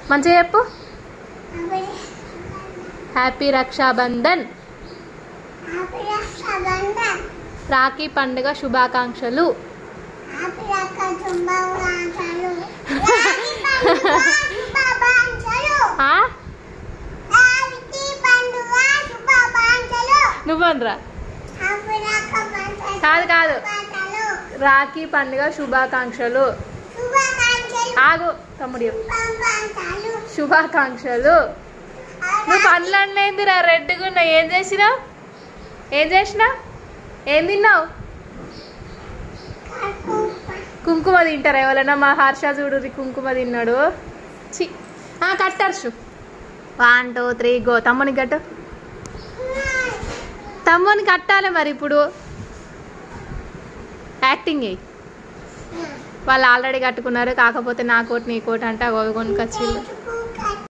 మంచిగా చెప్పు హ్యాపీ రక్షాబంధన్ రాఖీ పండుగ శుభాకాంక్షలు ఆ? నువ్వనరా కాదు కాదు రాఖీ పండుగ శుభాకాంక్షలు ఆగు తమ్ముడు చెప్పు. శుభాకాంక్షలు నువ్వు పనులు అన్నేందిరా రెడ్గా ఉన్నావు ఏం చేసినావు ఏం చేసినావు ఏం తిన్నావు కుంకుమ తింటారా ఎవరైనా మా హర్ష చూడు కుంకుమ తిన్నాడు చి కట్టర్షు వన్ టూ త్రీ గో తమ్ముని కట్టు తమ్ముని కట్టాలి మరి ఇప్పుడు యాక్టింగ్ చేయి వాళ్ళు ఆల్రెడీ కట్టుకున్నారు కాకపోతే నా కోట్ నీ కోట్ అంటే అవి కొనుకొచ్చి